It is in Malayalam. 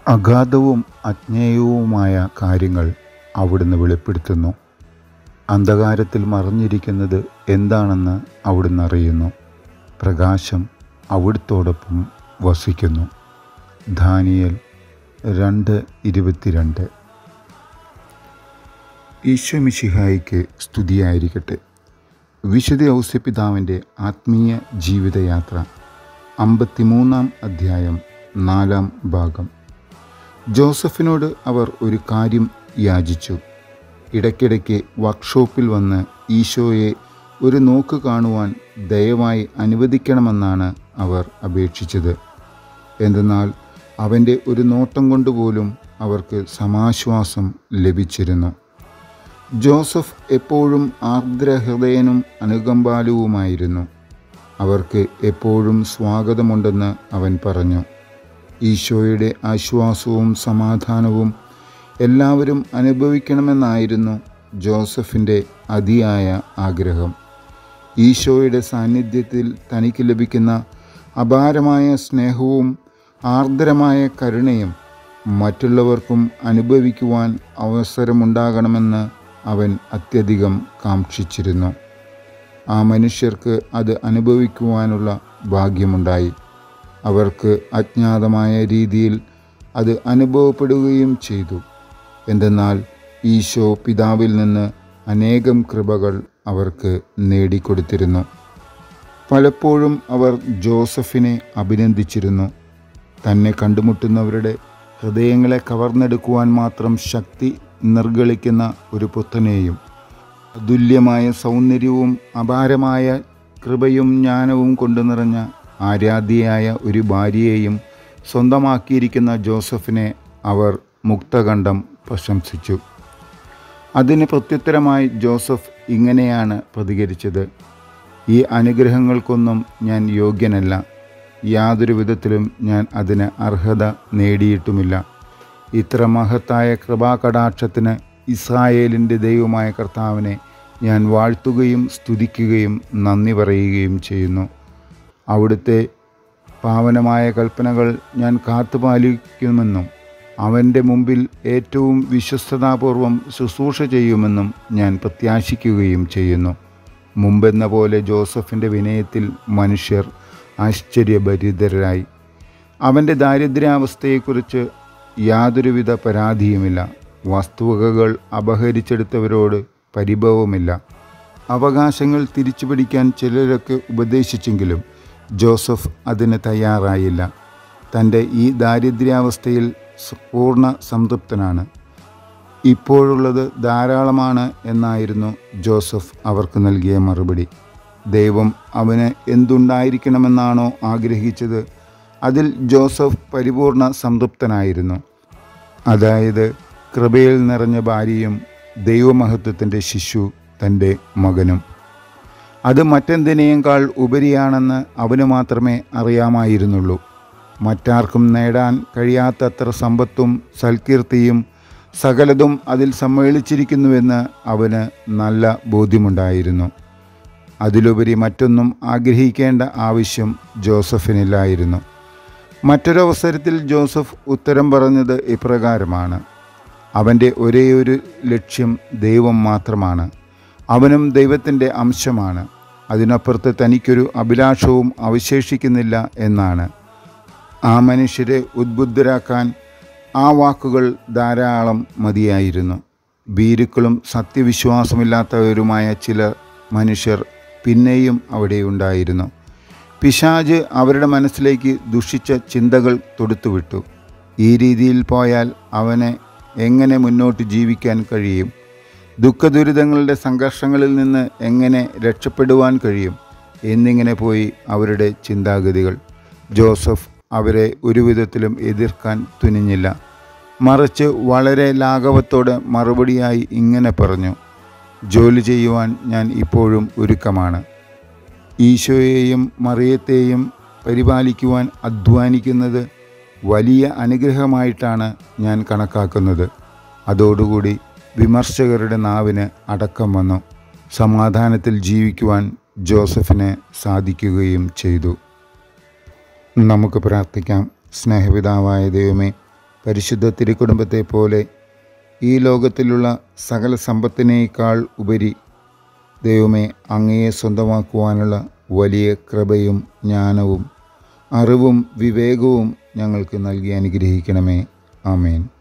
അഗാധവും അജ്ഞേയവുമായ കാര്യങ്ങൾ അവിടുന്ന് വെളിപ്പെടുത്തുന്നു അന്ധകാരത്തിൽ മറഞ്ഞിരിക്കുന്നത് എന്താണെന്ന് അവിടുന്ന് അറിയുന്നു പ്രകാശം അവിടുത്തോടൊപ്പം വസിക്കുന്നു ദാനിയൽ രണ്ട് ഇരുപത്തിരണ്ട് ഈശോ മിശിഹായിക്ക് സ്തുതിയായിരിക്കട്ടെ വിശുദ്ധ ഔസ്യപിതാവിൻ്റെ ആത്മീയ ജീവിതയാത്ര അമ്പത്തിമൂന്നാം അധ്യായം നാലാം ഭാഗം ജോസഫിനോട് അവർ ഒരു കാര്യം യാചിച്ചു ഇടയ്ക്കിടയ്ക്ക് വർക്ക്ഷോപ്പിൽ വന്ന് ഈശോയെ ഒരു നോക്ക് കാണുവാൻ ദയവായി അനുവദിക്കണമെന്നാണ് അവർ അപേക്ഷിച്ചത് എന്തെന്നാൽ അവൻ്റെ ഒരു നോട്ടം കൊണ്ടുപോലും അവർക്ക് സമാശ്വാസം ലഭിച്ചിരുന്നു ജോസഫ് എപ്പോഴും ആർദ്രഹൃദയനും അനുകമ്പാലുവുമായിരുന്നു അവർക്ക് എപ്പോഴും സ്വാഗതമുണ്ടെന്ന് അവൻ പറഞ്ഞു ഈശോയുടെ ആശ്വാസവും സമാധാനവും എല്ലാവരും അനുഭവിക്കണമെന്നായിരുന്നു ജോസഫിൻ്റെ അതിയായ ആഗ്രഹം ഈശോയുടെ സാന്നിധ്യത്തിൽ തനിക്ക് ലഭിക്കുന്ന അപാരമായ സ്നേഹവും ആർദ്രമായ കരുണയും മറ്റുള്ളവർക്കും അനുഭവിക്കുവാൻ അവസരമുണ്ടാകണമെന്ന് അവൻ അത്യധികം കാക്ഷിച്ചിരുന്നു ആ മനുഷ്യർക്ക് അത് അനുഭവിക്കുവാനുള്ള ഭാഗ്യമുണ്ടായി അവർക്ക് അജ്ഞാതമായ രീതിയിൽ അത് അനുഭവപ്പെടുകയും ചെയ്തു എന്തെന്നാൽ ഈശോ പിതാവിൽ നിന്ന് അനേകം കൃപകൾ അവർക്ക് നേടിക്കൊടുത്തിരുന്നു പലപ്പോഴും അവർ ജോസഫിനെ അഭിനന്ദിച്ചിരുന്നു തന്നെ കണ്ടുമുട്ടുന്നവരുടെ ഹൃദയങ്ങളെ കവർന്നെടുക്കുവാൻ മാത്രം ശക്തി നിർഗളിക്കുന്ന ഒരു പുത്രനെയും അതുല്യമായ സൗന്ദര്യവും അപാരമായ കൃപയും ജ്ഞാനവും കൊണ്ടു നിറഞ്ഞ ആരാധ്യയായ ഒരു ഭാര്യയെയും സ്വന്തമാക്കിയിരിക്കുന്ന ജോസഫിനെ അവർ മുക്തകണ്ഠം പ്രശംസിച്ചു അതിന് പ്രത്യുത്തരമായി ജോസഫ് ഇങ്ങനെയാണ് പ്രതികരിച്ചത് ഈ അനുഗ്രഹങ്ങൾക്കൊന്നും ഞാൻ യോഗ്യനല്ല യാതൊരു വിധത്തിലും ഞാൻ അതിന് അർഹത നേടിയിട്ടുമില്ല ഇത്ര മഹത്തായ കൃപാകടാക്ഷത്തിന് ഇസ്രായേലിൻ്റെ ദൈവമായ കർത്താവിനെ ഞാൻ വാഴ്ത്തുകയും സ്തുതിക്കുകയും നന്ദി പറയുകയും ചെയ്യുന്നു അവിടുത്തെ പാവനമായ കൽപ്പനകൾ ഞാൻ കാത്തുപാലിക്കുമെന്നും അവൻ്റെ മുമ്പിൽ ഏറ്റവും വിശ്വസ്തതാപൂർവം ശുശ്രൂഷ ചെയ്യുമെന്നും ഞാൻ പ്രത്യാശിക്കുകയും ചെയ്യുന്നു മുമ്പെന്ന പോലെ ജോസഫിൻ്റെ വിനയത്തിൽ മനുഷ്യർ ആശ്ചര്യഭരിതരായി അവൻ്റെ ദാരിദ്ര്യാവസ്ഥയെക്കുറിച്ച് യാതൊരുവിധ പരാതിയുമില്ല വസ്തുവകകൾ അപഹരിച്ചെടുത്തവരോട് പരിഭവമില്ല അവകാശങ്ങൾ തിരിച്ചു പിടിക്കാൻ ചിലരൊക്കെ ഉപദേശിച്ചെങ്കിലും ജോസഫ് അതിന് തയ്യാറായില്ല തൻ്റെ ഈ ദാരിദ്ര്യാവസ്ഥയിൽ പൂർണ്ണ സംതൃപ്തനാണ് ഇപ്പോഴുള്ളത് ധാരാളമാണ് എന്നായിരുന്നു ജോസഫ് അവർക്ക് നൽകിയ മറുപടി ദൈവം അവന് എന്തുണ്ടായിരിക്കണമെന്നാണോ ആഗ്രഹിച്ചത് അതിൽ ജോസഫ് പരിപൂർണ സംതൃപ്തനായിരുന്നു അതായത് കൃപയിൽ നിറഞ്ഞ ഭാര്യയും ദൈവമഹത്വത്തിൻ്റെ ശിശു തൻ്റെ മകനും അത് മറ്റെന്തിനേക്കാൾ ഉപരിയാണെന്ന് അവന് മാത്രമേ അറിയാമായിരുന്നുള്ളൂ മറ്റാർക്കും നേടാൻ കഴിയാത്തത്ര സമ്പത്തും സൽകീർത്തിയും സകലതും അതിൽ സമ്മേളിച്ചിരിക്കുന്നുവെന്ന് അവന് നല്ല ബോധ്യമുണ്ടായിരുന്നു അതിലുപരി മറ്റൊന്നും ആഗ്രഹിക്കേണ്ട ആവശ്യം ജോസഫിനില്ലായിരുന്നു മറ്റൊരവസരത്തിൽ ജോസഫ് ഉത്തരം പറഞ്ഞത് ഇപ്രകാരമാണ് അവൻ്റെ ഒരേയൊരു ലക്ഷ്യം ദൈവം മാത്രമാണ് അവനും ദൈവത്തിൻ്റെ അംശമാണ് അതിനപ്പുറത്ത് തനിക്കൊരു അഭിലാഷവും അവശേഷിക്കുന്നില്ല എന്നാണ് ആ മനുഷ്യരെ ഉദ്ബുദ്ധരാക്കാൻ ആ വാക്കുകൾ ധാരാളം മതിയായിരുന്നു ഭീരുക്കളും സത്യവിശ്വാസമില്ലാത്തവരുമായ ചില മനുഷ്യർ പിന്നെയും അവിടെയുണ്ടായിരുന്നു പിശാജ് അവരുടെ മനസ്സിലേക്ക് ദുഷിച്ച ചിന്തകൾ തൊടുത്തുവിട്ടു ഈ രീതിയിൽ പോയാൽ അവനെ എങ്ങനെ മുന്നോട്ട് ജീവിക്കാൻ കഴിയും ദുഃഖദുരിതങ്ങളുടെ സംഘർഷങ്ങളിൽ നിന്ന് എങ്ങനെ രക്ഷപ്പെടുവാൻ കഴിയും എന്നിങ്ങനെ പോയി അവരുടെ ചിന്താഗതികൾ ജോസഫ് അവരെ ഒരു വിധത്തിലും എതിർക്കാൻ തുനിഞ്ഞില്ല മറിച്ച് വളരെ ലാഘവത്തോടെ മറുപടിയായി ഇങ്ങനെ പറഞ്ഞു ജോലി ചെയ്യുവാൻ ഞാൻ ഇപ്പോഴും ഒരുക്കമാണ് ഈശോയെയും മറിയത്തെയും പരിപാലിക്കുവാൻ അധ്വാനിക്കുന്നത് വലിയ അനുഗ്രഹമായിട്ടാണ് ഞാൻ കണക്കാക്കുന്നത് അതോടുകൂടി വിമർശകരുടെ നാവിന് അടക്കം വന്നു സമാധാനത്തിൽ ജീവിക്കുവാൻ ജോസഫിന് സാധിക്കുകയും ചെയ്തു നമുക്ക് പ്രാർത്ഥിക്കാം സ്നേഹപിതാവായ ദൈവമേ പരിശുദ്ധ തിരുക്കുടുംബത്തെ പോലെ ഈ ലോകത്തിലുള്ള സകല സമ്പത്തിനേക്കാൾ ഉപരി ദൈവമേ അങ്ങയെ സ്വന്തമാക്കുവാനുള്ള വലിയ കൃപയും ജ്ഞാനവും അറിവും വിവേകവും ഞങ്ങൾക്ക് നൽകി അനുഗ്രഹിക്കണമേ ആമേൻ